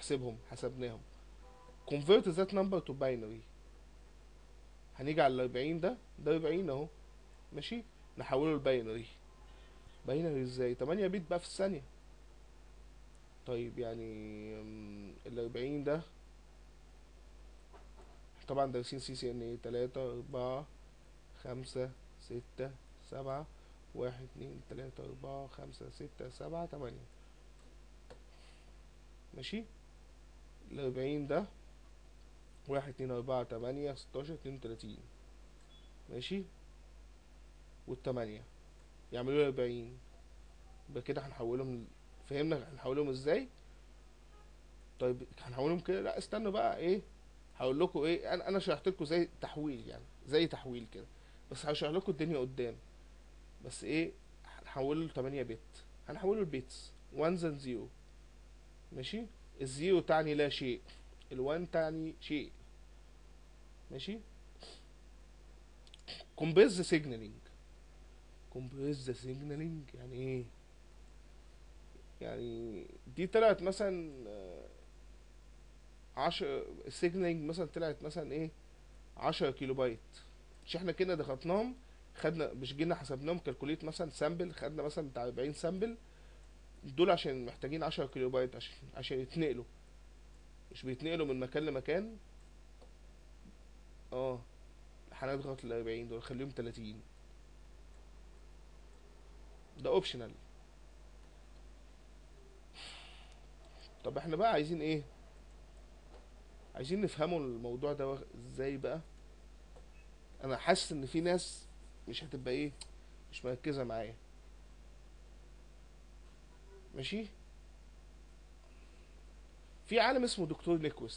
نحسبهم حسبناهم convert that number to binary هنيجي على الأربعين ده ده أربعين أهو ماشي نحوله لباينري باينري ازاي تمانية بيت بقى في الثانية طيب يعني أم، الأربعين ده طبعا دارسين سي سي ان ايه تلاتة أربعة خمسة ستة سبعة واحد اتنين تلاتة أربعة خمسة ستة سبعة تمانية ماشي الأربعين ده واحد اتنين أربعة تمانية ستاشر اتنين وتلاتين ماشي والتمانية يعملوا لي أربعين يبقى كده هنحولهم فهمنا هنحولهم ازاي طيب هنحولهم كده لا استنوا بقى ايه هقول لكم ايه انا انا شرحت لكم زي تحويل يعني زي تحويل كده بس هشرح لكم الدنيا قدام بس ايه هنحوله ل 8 بت هنحوله لبيتس 1 and 0 ماشي الزيرو تعني لا شيء الوان تعني شيء ماشي كومبريس ذا سيجنالينج كومبريس ذا سيجنالينج يعني ايه يعني دي طلعت مثلا آه، عشر السيجنالينج مثلا طلعت مثلا ايه عشرة كيلو بايت مش احنا كده ضغطناهم خدنا مش جينا حسبناهم كالكوليت مثلا سامبل خدنا مثلا بتاع 40 سامبل دول عشان محتاجين 10 كيلو بايت عشان عشان يتنقلوا مش بيتنقلوا من مكان لمكان اه هنضغط ال 40 دول خليهم 30 ده اوبشنال طب احنا بقى عايزين ايه عايزين نفهموا الموضوع ده واخ- ازاي بقى انا حاسس ان في ناس مش هتبقى ايه مش مركزه معايا ماشي في عالم اسمه دكتور نيكوست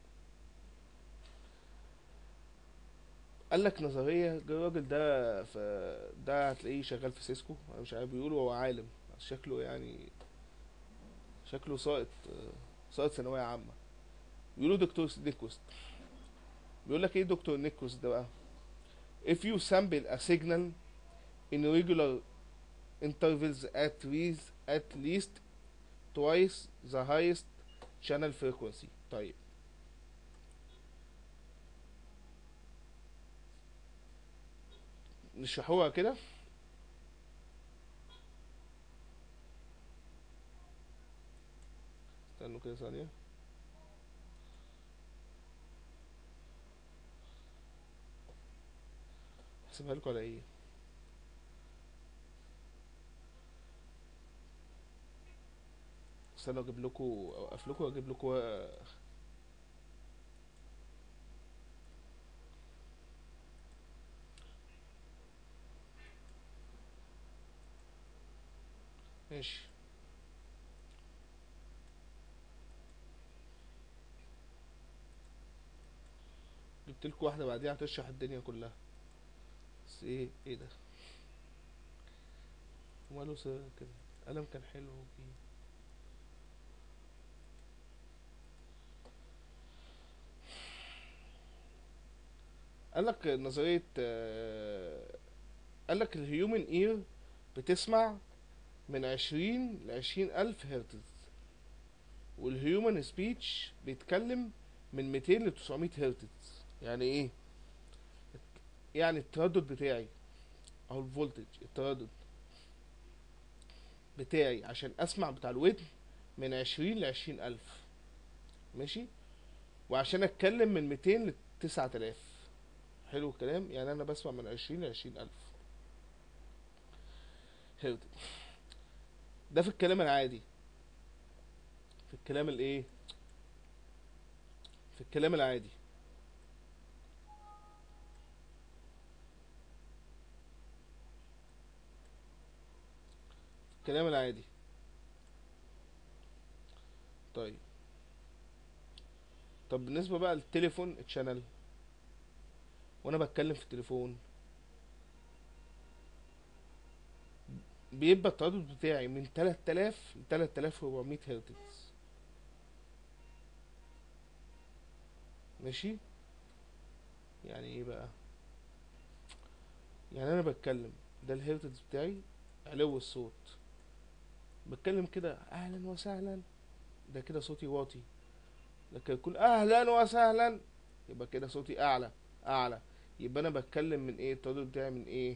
قال لك نظريه الراجل ده ف ده هتلاقيه شغال في سيسكو انا مش عارف بيقولوا هو عالم شكله يعني شكله ساقط ساقط ثانويه عامه بيقولوا دكتور نيكوست بيقول لك ايه دكتور نيكوست ده بقى if you sample a signal in regular intervals at least at least twice the highest channel frequency طيب نشرحوها كده استنوا كده ثانية احسبها لكم على ايه استنوا اجيب لكم اوقف لكم واجيب لكم ماشي جبت لكم واحدة بعديها هتشرح الدنيا كلها بس ايه ايه ده وماله س- كده قلم كان حلو وفيه قال لك نظرية آه، قال لك الهيومن اير بتسمع من عشرين لعشرين ألف هرتز والهيومن سبيتش بيتكلم من ميتين لتسعمية هرتز يعني ايه يعني التردد بتاعي او الفولتج التردد بتاعي عشان اسمع بتاع الودن من عشرين لعشرين ألف ماشي وعشان اتكلم من ميتين لتسعة آلاف حلو الكلام يعني انا بسمع من عشرين لعشرين ألف هرتز ده في الكلام العادي في الكلام الايه في الكلام العادي في الكلام العادي طيب طب بالنسبة بقى للتليفون تشانل وانا بتكلم في التليفون بيبقى التردد بتاعي من 3000 ل 3400 هرتز ماشي يعني ايه بقى يعني انا بتكلم ده الهرتز بتاعي علو الصوت بتكلم كده اهلا وسهلا ده كده صوتي واطي لكن يكون اهلا وسهلا يبقى كده صوتي اعلى اعلى يبقى انا بتكلم من ايه التردد بتاعي من ايه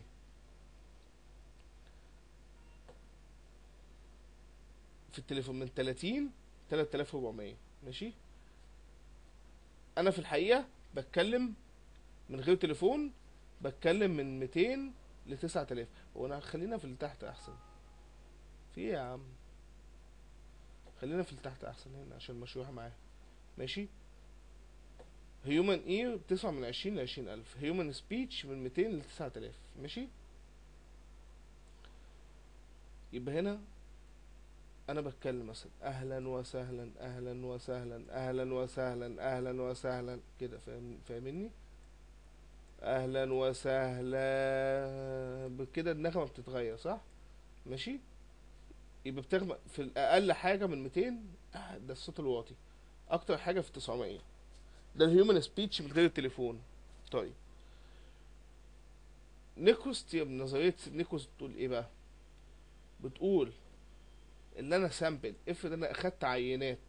في التليفون من 30 3400 ماشي انا في الحقيقه بتكلم من غير تليفون بتكلم من 200 ل 9000 وانا خلينا في اللي تحت احسن في ايه يا عم خلينا في اللي تحت احسن هنا عشان المشروع معايا ماشي هيومن اير بتسعة من عشرين لعشرين ألف هيومن سبيتش من ميتين لتسعة آلاف ماشي يبقى هنا أنا بتكلم مثلا أهلا وسهلا أهلا وسهلا أهلا وسهلا أهلا وسهلا كده فاهم فاهمني أهلا وسهلا بكده النغمة بتتغير صح ماشي يبقى بتغمى في الأقل حاجة من ميتين آه، ده الصوت الواطي أكتر حاجة في تسعمية ده الهيومن سبيتش من غير التليفون طيب نيكوست يا نظرية نيكوست بتقول ايه بقى بتقول ان انا سامبل افرض انا اخدت عينات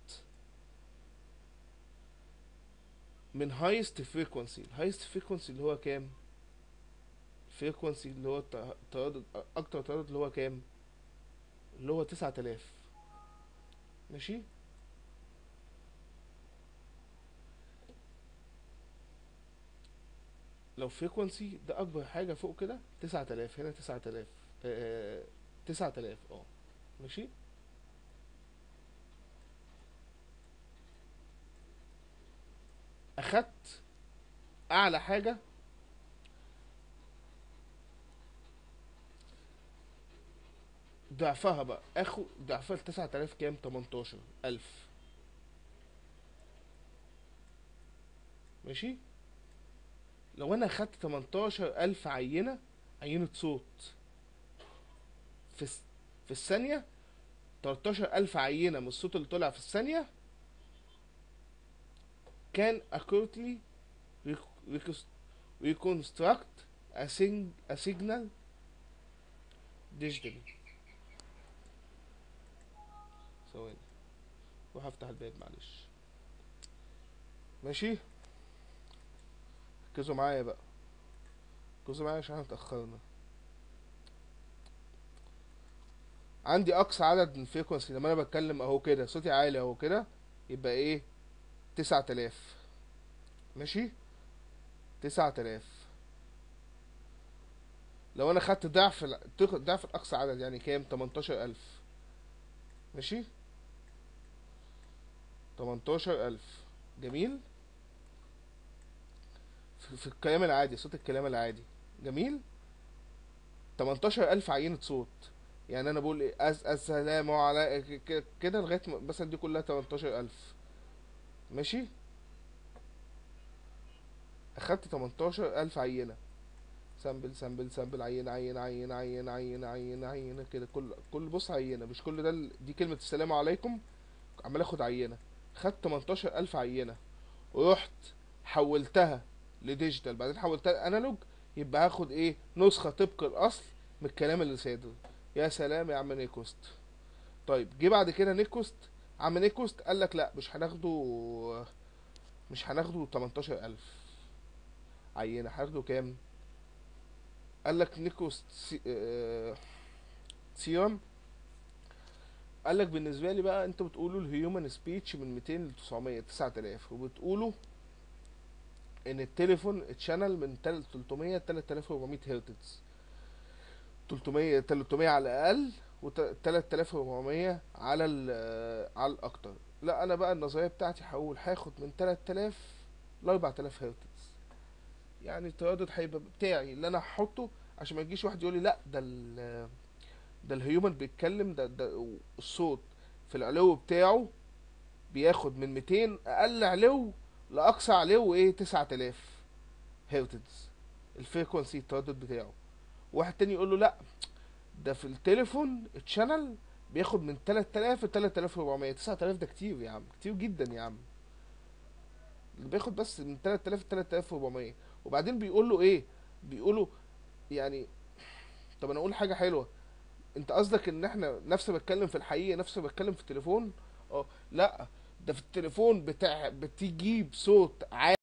من هايست فريكونسي الهايست فريكونسي اللي هو كام فريكونسي اللي هو الت- التردد اكتر تردد اللي هو كام اللي هو تسعة آلاف ماشي لو فريكونسي ده اكبر حاجه فوق كده 9000 هنا 9000 آه 9000 اه ماشي اخدت اعلى حاجه ضعفها بقى اخو ضعفها ل 9000 كام 18000 ماشي لو انا خدت 18000 عينة عينة صوت في الس- في الثانية 13000 عينة من الصوت اللي طلع في الثانية كان accurately rec- recons- reconstruct a, sing a signal digitally ثواني روح افتح الباب معلش ماشي ركزوا معايا بقى ركزوا معايا عشان احنا اتأخرنا عندي أقصى عدد من الفريكونسي لما أنا بتكلم أهو كده صوتي عالي أهو كده يبقى إيه تسعة آلاف ماشي تسعة آلاف لو أنا خدت ضعف ال- تخ- ضعف الأقصى عدد يعني كام تمنتاشر ألف ماشي تمنتاشر ألف جميل في في الكلام العادي صوت الكلام العادي جميل 18000 عينة صوت يعني انا بقول ايه أس السلام على ك- ك- كده لغايه ما- مثلا دي كلها 18000 ماشي اخدت 18000 عينه سامبل سامبل سامبل عينه عينه عينه عينه عينه عينه عينه كده كل كل بص عينه مش كل ده ال- دي كلمه السلام عليكم عمال اخد عينه خدت 18000 عينه ورحت حولتها لديجيتال بعدين حولتها انالوج يبقى هاخد ايه نسخه طبق الاصل من الكلام اللي صادر يا سلام يا عم نيكوست طيب جه بعد كده نيكوست عم نيكوست قال لك لا مش هناخده مش هناخده 18000 عينه هناخده كام قال لك نيكوست سي... آه... سيرم قال لك بالنسبه لي بقى انتوا بتقولوا الهيومن سبيتش من 200 ل 900 9000 وبتقولوا ان التليفون اتشانل من 300 ل 3400 هرتز 300 300 على الاقل و 3400 على ال على الاكتر لا انا بقى النظريه بتاعتي هقول هاخد من 3000 ل 4000 هرتز يعني التردد هيبقى بتاعي اللي انا هحطه عشان ما يجيش واحد يقول لي لا ده ال ده الهيومن بيتكلم ده ده الصوت في العلو بتاعه بياخد من 200 اقل علو لاقصى علو ايه 9000 هرتز الفريكونسي التردد بتاعه واحد تاني يقول له لا ده في التليفون الشانل بياخد من 3000 ل 3400 9000 ده كتير يا عم كتير جدا يا عم اللي بياخد بس من 3000 ل 3400 وبعدين بيقول له ايه بيقولوا يعني طب انا اقول حاجه حلوه انت قصدك ان احنا نفس بتكلم في الحقيقه نفس بتكلم في التليفون اه لا ده في التليفون بتاع بتجيب صوت عالي